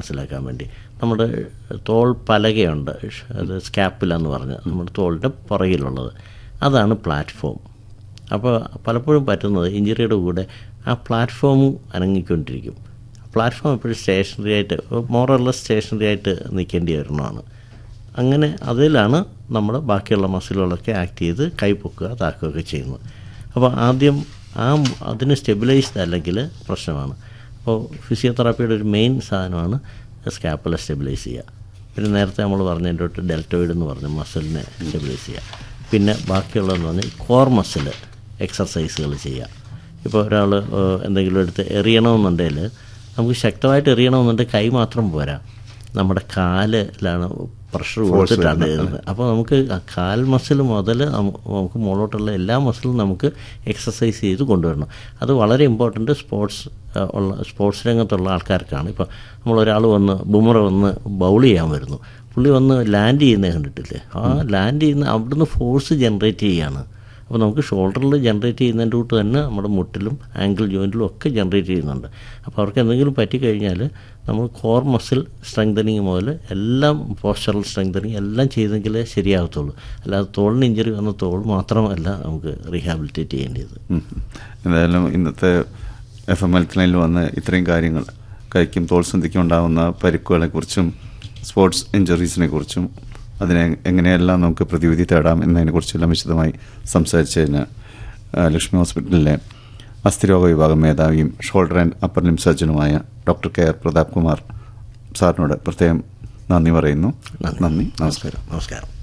മനസ്സിലാക്കാൻ വേണ്ടി നമ്മുടെ തോൾ പലകയുണ്ട് അത് സ്കാപ്പില എന്ന് പറഞ്ഞ് നമ്മുടെ തോളിൻ്റെ പുറകിലുള്ളത് അതാണ് പ്ലാറ്റ്ഫോം അപ്പോൾ പലപ്പോഴും പറ്റുന്നത് ഇഞ്ചുറിയുടെ കൂടെ ആ പ്ലാറ്റ്ഫോമും അനങ്ങിക്കൊണ്ടിരിക്കും പ്ലാറ്റ്ഫോം എപ്പോഴും സ്റ്റേഷനറി ആയിട്ട് മോറല്ല സ്റ്റേഷനറി ആയിട്ട് നിൽക്കേണ്ടി വരണമാണ് അങ്ങനെ അതിലാണ് നമ്മൾ ബാക്കിയുള്ള മസിലുകളൊക്കെ ആക്ട് ചെയ്ത് കൈ പൊക്കുക താക്കുകയൊക്കെ ചെയ്യുന്നത് അപ്പോൾ ആദ്യം ആ അതിന് സ്റ്റെബിലൈസ്ഡ് അല്ലെങ്കിൽ പ്രശ്നമാണ് അപ്പോൾ ഫിസിയോതെറാപ്പിയുടെ ഒരു മെയിൻ സാധനമാണ് സ്കാപ്പല സ്റ്റെബിലൈസ് ചെയ്യുക പിന്നെ നേരത്തെ നമ്മൾ പറഞ്ഞതിൻ്റെ തൊട്ട് ഡെൽറ്റോയിഡ് എന്ന് പറഞ്ഞ മസിലിനെ സ്റ്റെബിലൈസ് ചെയ്യുക പിന്നെ ബാക്കിയുള്ളതെന്ന് പറഞ്ഞാൽ കോർ മസിൽ എക്സർസൈസുകൾ ചെയ്യുക ഇപ്പോൾ ഒരാൾ എന്തെങ്കിലും എടുത്ത് എറിയണമെന്നുണ്ടെങ്കിൽ നമുക്ക് ശക്തമായിട്ട് എറിയണമെന്നുണ്ടെങ്കിൽ കൈ മാത്രം പോരാ നമ്മുടെ കാലിലാണ് പ്രഷർ കൊടുത്തിട്ടാണ് എഴുതുന്നത് അപ്പോൾ നമുക്ക് ആ കാൽ മസിൽ മുതൽ നമുക്ക് മുകളോട്ടുള്ള എല്ലാ മസിലും നമുക്ക് എക്സസൈസ് ചെയ്ത് കൊണ്ടുവരണം അത് വളരെ ഇമ്പോർട്ടൻറ്റ് സ്പോർട്സ് ഉള്ള സ്പോർട്സ് രംഗത്തുള്ള ആൾക്കാർക്കാണ് ഇപ്പോൾ നമ്മളൊരാൾ വന്ന് ബുമറ വന്ന് ബൗൾ ചെയ്യാൻ വരുന്നു പുള്ളി വന്ന് ലാൻഡ് ചെയ്യുന്നത് കണ്ടിട്ടില്ലേ ആ ലാൻഡ് ചെയ്യുന്ന അവിടുന്ന് ഫോഴ്സ് ജനറേറ്റ് ചെയ്യുകയാണ് അപ്പോൾ നമുക്ക് ഷോൾഡറിൽ ജനറേറ്റ് ചെയ്യുന്നതിൻ്റെ കൂട്ട് തന്നെ നമ്മുടെ മുട്ടിലും ആങ്കിൾ ജോയിൻറ്റിലും ഒക്കെ ജനറേറ്റ് ചെയ്യുന്നുണ്ട് അപ്പോൾ അവർക്ക് എന്തെങ്കിലും പറ്റിക്കഴിഞ്ഞാൽ നമ്മൾ കോർ മസിൽ സ്ട്രെങ്തനിങ് മുതൽ എല്ലാം പോസ്റ്ററൽ സ്ട്രെങ്തനിങ് എല്ലാം ചെയ്തെങ്കിലേ ശരിയാകത്തുള്ളൂ അല്ലാതെ തോളിന് ഇഞ്ചറി വന്ന തോൾ മാത്രമല്ല നമുക്ക് റീഹാബിലിറ്റേറ്റ് ചെയ്യേണ്ടത് ഉം. എന്തായാലും ഇന്നത്തെ എഫ് എം ഹെൽത്ത് ലൈനിൽ വന്ന് ഇത്രയും കാര്യങ്ങൾ കൈക്കും തോൾ സന്ധിക്കും ഉണ്ടാകുന്ന പരിക്കുകളെ കുറിച്ചും സ്പോർട്സ് ഇഞ്ചറീസിനെ കുറിച്ചും അതിനെ എങ്ങനെയെല്ലാം നമുക്ക് പ്രതിവിധി തേടാം എന്നതിനെക്കുറിച്ചെല്ലാം വിശദമായി സംസാരിച്ചതിന് ആ, ലക്ഷ്മി ഹോസ്പിറ്റലിലെ അസ്ഥിരോഗ വിഭാഗം മേധാവിയും ഷോൾഡർ ആൻഡ് അപ്പർ ലിം സർജനുമായ doctor K R Prathap Kumar സാറിനോട് പ്രത്യേകം നന്ദി പറയുന്നു നന്ദി നമസ്കാരം നമസ്കാരം